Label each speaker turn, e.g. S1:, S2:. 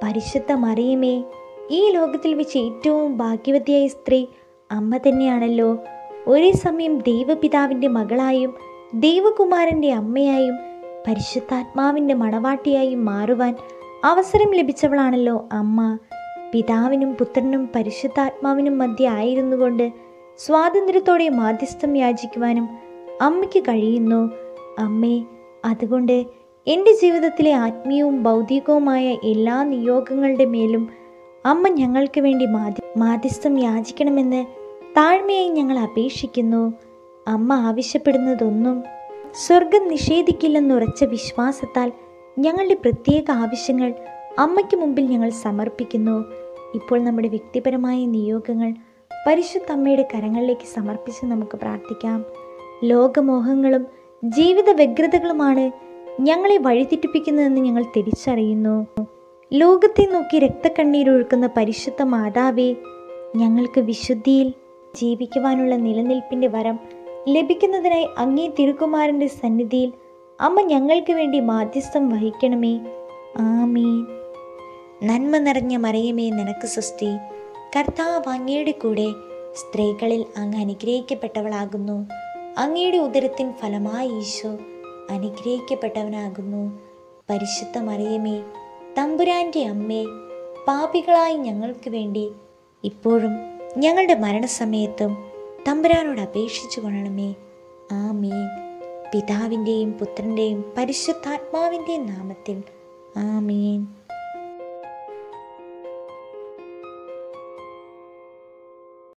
S1: പരിശുദ്ധ മറിയമേ ഈ ലോകത്തിൽ വെച്ച് ഏറ്റവും ഭാഗ്യവതിയായ സ്ത്രീ അമ്മ തന്നെയാണല്ലോ ഒരേ സമയം ദൈവപിതാവിൻ്റെ മകളായും ദൈവകുമാരൻ്റെ അമ്മയായും പരിശുദ്ധാത്മാവിൻ്റെ മണവാട്ടിയായും മാറുവാൻ അവസരം ലഭിച്ചവളാണല്ലോ അമ്മ പിതാവിനും പുത്രനും പരിശുദ്ധാത്മാവിനും മധ്യ ആയിരുന്നുകൊണ്ട് സ്വാതന്ത്ര്യത്തോടെ മാധ്യസ്ഥം യാചിക്കുവാനും അമ്മയ്ക്ക് കഴിയുന്നു അമ്മേ അതുകൊണ്ട് എൻ്റെ ജീവിതത്തിലെ ആത്മീയവും ഭൗതികവുമായ എല്ലാ നിയോഗങ്ങളുടെ മേലും അമ്മ ഞങ്ങൾക്ക് വേണ്ടി മാധ്യ മാധ്യസ്ഥം യാചിക്കണമെന്ന് താഴ്മയായി ഞങ്ങൾ അപേക്ഷിക്കുന്നു അമ്മ ആവശ്യപ്പെടുന്നതൊന്നും സ്വർഗം നിഷേധിക്കില്ലെന്നുറച്ച വിശ്വാസത്താൽ ഞങ്ങളുടെ പ്രത്യേക ആവശ്യങ്ങൾ അമ്മയ്ക്ക് മുമ്പിൽ ഞങ്ങൾ സമർപ്പിക്കുന്നു ഇപ്പോൾ നമ്മുടെ വ്യക്തിപരമായ നിയോഗങ്ങൾ പരിശുദ്ധ അമ്മയുടെ കരങ്ങളിലേക്ക് സമർപ്പിച്ച് നമുക്ക് പ്രാർത്ഥിക്കാം ലോകമോഹങ്ങളും ജീവിത വ്യഗ്രതകളുമാണ് ഞങ്ങളെ വഴിതെറ്റിപ്പിക്കുന്നതെന്ന് ഞങ്ങൾ തിരിച്ചറിയുന്നു ലോകത്തെ നോക്കി രക്തക്കണ്ണീരൊഴുക്കുന്ന പരിശുദ്ധ മാതാവേ ഞങ്ങൾക്ക് വിശുദ്ധിയിൽ ജീവിക്കുവാനുള്ള നിലനിൽപ്പിൻ്റെ വരം ലഭിക്കുന്നതിനായി അങ്ങേ തിരുക്കുമാരൻ്റെ സന്നിധിയിൽ അമ്മ ഞങ്ങൾക്ക് വേണ്ടി മാധ്യസ്ഥം വഹിക്കണമേ ആമീൻ നന്മ നിറഞ്ഞ മറിയമേ നിനക്ക് സൃഷ്ടി കർത്താവ് അങ്ങയുടെ കൂടെ സ്ത്രീകളിൽ അങ്ങ് അനുഗ്രഹിക്കപ്പെട്ടവളാകുന്നു അങ്ങയുടെ ഉദരത്തിൻ ഫലമായി ഈശോ അനുഗ്രഹിക്കപ്പെട്ടവനാകുന്നു പരിശുദ്ധ മറിയമേ തമ്പുരാൻ്റെ അമ്മേ പാപികളായി ഞങ്ങൾക്ക് വേണ്ടി ഇപ്പോഴും ഞങ്ങളുടെ മരണസമയത്തും തമ്പുരാനോട് അപേക്ഷിച്ചു കൊള്ളണമേ ആമീൻ പിതാവിൻ്റെയും പുത്രൻ്റെയും പരിശുദ്ധാത്മാവിൻ്റെയും നാമത്തിൽ ആമീൻ